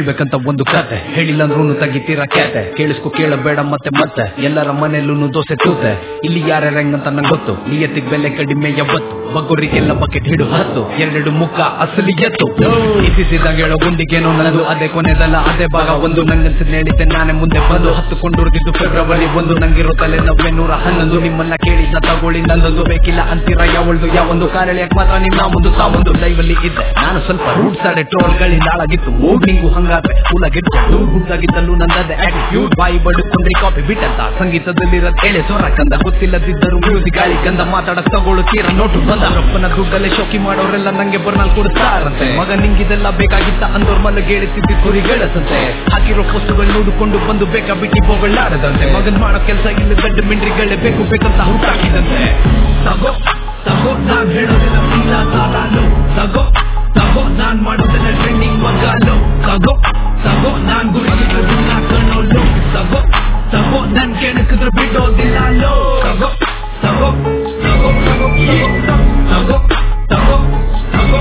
ಹೇಳ್ಬೇಕಂತ ಒಂದು ಕತೆ ಹೇಳಿಲ್ಲ ಅಂದ್ರೂ ತೆಗಿತೀರ ಕ್ಯಾತೆ ಕೇಳಿಸ್ಕೊ ಕೇಳಬೇಡ ಮತ್ತೆ ಮತ್ತೆ ಎಲ್ಲರ ಮನೆಯಲ್ಲೂ ದೋಸೆ ತೂತೆ ಇಲ್ಲಿ ಯಾರ್ಯಾರ ಹೆಂಗಂತ ನಂಗೆ ಗೊತ್ತು ನಿಯತ್ತಿಗ್ ಬೆಲೆ ಕಡಿಮೆ ಯಾವತ್ತು ಬಗ್ಗೋರಿಗೆಲ್ಲ ಬಕೆಟ್ ಹಿಡು ಹತ್ತು ಎರಡೆರಡು ಮುಖ ಅಸಲಿ ಎತ್ತು ಇತಿಸಿದಾಗ ಹೇಳೋ ಗುಂಡಿಗೇನೋ ನನ್ನದು ಅದೇ ಕೊನೆದಲ್ಲ ಅದೇ ಭಾಗ ಒಂದು ನಂಗನ್ಸಿದ್ ಹೇಳಿದ್ದೆ ನಾನೇ ಮುಂದೆ ಬಂದು ಹತ್ತುಕೊಂಡು ಉಳಿದಿದ್ದು ಫೆಬ್ರವರಿ ಒಂದು ನಂಗಿರೋ ತಲೆ ನವ್ವೆ ನೂರ ಹನ್ನೊಂದು ನಿಮ್ಮನ್ನ ಕೇಳಿದ್ನ ತಗೊಳ್ಳಿ ನಂದೊಂದು ಬೇಕಿಲ್ಲ ಅಂತೀರ ಯಾವಳ್ದು ಯಾವೊಂದು ಕಾರಳಿಯಕ್ ಮಾತ್ರ ನಿಮ್ಮ ಮುಂದು ತಾವೊಂದು ಲೈವ್ ಅಲ್ಲಿ ಇದ್ದೆ ನಾನು ಸ್ವಲ್ಪ ರೂಟ್ ಸಾಡೆ ಟ್ರೋಲ್ ಗಳಿಂದ ಹಾಳಾಗಿತ್ತು ಮೂಡ್ ನಿಂಗು ಹಂಗಾದ್ರೆ ಕೂಲಾಗಿತ್ತು ಡೂಡ್ ಗುಡ್ಡಾಗಿದ್ದಲ್ಲೂ ನಂದದೆ ಆಟಿಟ್ಯೂಡ್ ಬಾಯಿ ಬಡುಕೊಂಡ್ರಿ ಕಾಪಿ ಬಿಟ್ಟಂತ ಸಂಗೀತದಲ್ಲಿರೋದ್ ಹೇಳಿ ಸೊರ ಕಂದ ಗೊತ್ತಿಲ್ಲದಿದ್ದರು ಮ್ಯೂಸಿಕ್ ಗಾಳಿ ಕಂದ ಮಾತಾಡಕ್ ತಗೊಳ್ತೀರ ನೋಟು ಬಂದ ರೊಪ್ಪನ ದುಡ್ಡಲ್ಲೇ ಶೋಕಿ ಮಾಡೋರೆಲ್ಲ ನಂಗೆ ಬರ್ನಾಲ್ ಕೊಡ್ತಾರಂತೆ ಮಗ ನಿಂಗಿದೆಲ್ಲ ಬೇಕಾಗಿತ್ತ ಅಂದೋರ್ ಮಲ್ಲ ಗೇಳಿತಿದ್ದಿ ಕುರಿ ಗೆಳಸಂತೆ ಹಾಕಿರೋ ಪೋಸ್ಟುಗಳು ನೋಡಿಕೊಂಡು ಬಂದು ಬೇಕಾ ಬಿಟ್ಟಿ ಹೋಗಳಾಡದಂತೆ ಮಗನ್ ಮಾಡೋ ಕೆಲಸ ಇಲ್ಲ ಗಡ್ಡ ಮಿಂಡ್ರಿಗಳೇ ಬೇಕು ಬೇಕಂತ ಹುಟ್ಟಾಕಿದಂತೆ ತಗೋ ತಗೋ ನಾನ್ ಹೇಳೋದಿಲ್ಲ ಇಲ್ಲ ಸಾಲಾಲು ತಗೋ ತಗೋ ನಾನ್ ಮಾಡೋದಿಲ್ಲ ಟ್ರೆಂಡಿಂಗ್ ಮಗಾಲು ತಗೋ ತಗೋ ನಾನ್ ಗುರಿ ಕಣ್ಣೋಲು ತಗೋ ತಗೋ ನನ್ ಕೆಣಕಿದ್ರೆ ಬಿಡೋದಿಲ್ಲ ಲೋ ತಗೋ ತಗೋ ತಗೋ ತಗೋ ತಗೋ ತಗೋ ತಗೋ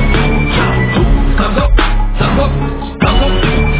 ತಗೋ ತಗೋ ತಗೋ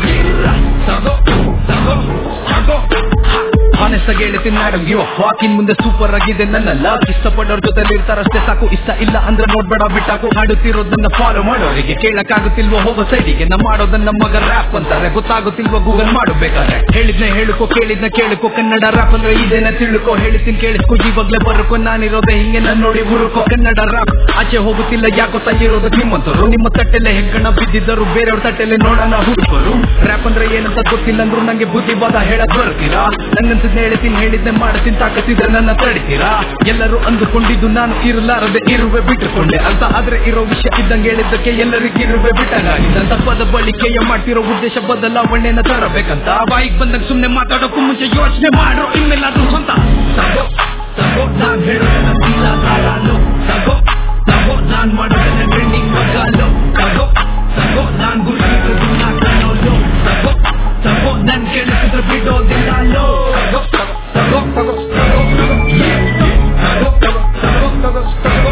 ತಗೋ ತಗೋ ತಗೋ ಹಾನೆಸ್ಟ್ ಆಗಿ ಹೇಳ್ತೀನಿ ಮೇಡಮ್ ಗಿವ್ ವಾಕಿನ್ ಮುಂದೆ ಸೂಪರ್ ಆಗಿದೆ ನನ್ನ ಲವ್ ಇಷ್ಟಪಡೋರ್ ಜೊತೆ ಇರ್ತಾರಷ್ಟೇ ಸಾಕು ಇಷ್ಟ ಇಲ್ಲ ಅಂದ್ರೆ ನೋಡ್ಬೇಡ ಬಿಟ್ಟಾಕು ಹಾಡುತ್ತಿರೋದನ್ನ ಫಾಲೋ ಮಾಡೋರಿಗೆ ಕೇಳಕ್ಕಾಗುತ್ತಿಲ್ವೋ ಹೋಗೋ ಸೈಡಿಗೆ ನಾ ಮಾಡೋದನ್ನ ಮಗ ರ್ಯಾಪ್ ಅಂತಾರೆ ಗೊತ್ತಾಗುತ್ತಿಲ್ವೋ ಗೂಗಲ್ ಮಾಡಬೇಕಾದ್ರೆ ಹೇಳಿದ್ನೆ ಹೇಳುಕೋ ಕೇಳಿದ್ನ ಕೇಳುಕೋ ಕನ್ನಡ ರ್ಯಾಪ್ ಅಂದ್ರೆ ಇದೇನ ತಿಳ್ಕೋ ಹೇಳಿತೀನಿ ಕೇಳಿಸ್ಕೊ ಇವಾಗ್ಲೇ ಬರುಕೋ ನಾನಿರೋದೆ ಹಿಂಗೆ ನನ್ ನೋಡಿ ಹುರುಕೋ ಕನ್ನಡ ರ್ಯಾಪ್ ಆಚೆ ಹೋಗುತ್ತಿಲ್ಲ ಯಾಕೋ ತಗಿರೋದು ನಿಮ್ಮಂತರು ನಿಮ್ಮ ತಟ್ಟೆಲೆ ಹೆಗ್ಗಣ ಬಿದ್ದಿದ್ದರು ಬೇರೆಯವ್ರ ತಟ್ಟೆಲೆ ನೋಡೋಣ ಹುಡುಕರು ರ್ಯಾಪ್ ಅಂದ್ರೆ ಏನಂತ ಗೊತ್ತಿಲ್ಲ ಅಂದ್ರು ನಂಗೆ ಬುದ್ಧಿವಾದ ಹೇಳಕ್ ಬರ್ತೀರಾ ನಂಗನ್ಸಿದ್ನ ಹೇಳ್ತೀನಿ ಹೇಳಿದ್ನೆ ಮಾಡ್ತೀನಿ ತಾಕತ್ತಿದ್ರೆ ನನ್ನ ತಡಿತೀರಾ ಎಲ್ಲರೂ ಅಂದುಕೊಂಡಿದ್ದು ನಾನು ಇರಲಾರದೆ ಇರುವೆ ಬಿಟ್ಟುಕೊಂಡೆ ಅಂತ ಆದ್ರೆ ಇರೋ ವಿಷಯ ಇದ್ದಂಗೆ ಹೇಳಿದ್ದಕ್ಕೆ ಎಲ್ಲರಿಗೂ ಇರುವೆ ಬಿಟ್ಟಂಗಾಗಿದೆ ತಪ್ಪದ ಬಳಿಕೆಯ ಮಾಡ್ತಿರೋ ಉದ್ದೇಶ ಬದಲಾವಣೆನ ತರಬೇಕಂತ ಬಾಯಿಗೆ ಬಂದಾಗ ಸುಮ್ನೆ ಮಾತಾಡೋಕ್ಕೂ ಮುಂಚೆ ಯೋಚನೆ ಮಾಡೋ ಇನ್ಮೇಲಾದ್ರೂ ಸ್ವಂತ ತಗೋ ತಗೋ ನಾನ್ ಹೇಳೋದನ್ನ ಇಲ್ಲ ತಾಳಾಲು ತಗೋ ತಗೋ ನಾನ್ ಮಾಡೋದನ್ನ ಟ್ರೆಂಡಿಂಗ್ ಮಗಾಲು ತಗೋ ತಗೋ ನಾನ್ ಗುರಿ ಕಣ್ಣೋಲು ತಗೋ ತಗೋ ನನ್ ಕೆಳಸಿದ್ರೆ ಬಿಡೋದಿಲ್ಲ ಲೋ ತಗೋ ತಗೋ ತಗೋ ತಗೋ ತಗೋ ತಗೋ ತಗೋ ತಗೋ ತಗೋ ತಗೋ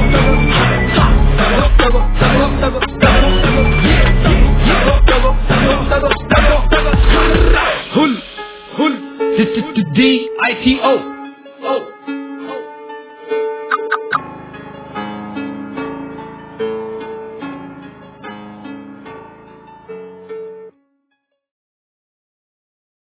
ತಗೋ ತಗೋ ತಗೋ ತಗೋ ಹುಲ್ ಹುಲ್ ಡಿ ಐ ಟಿ ಓ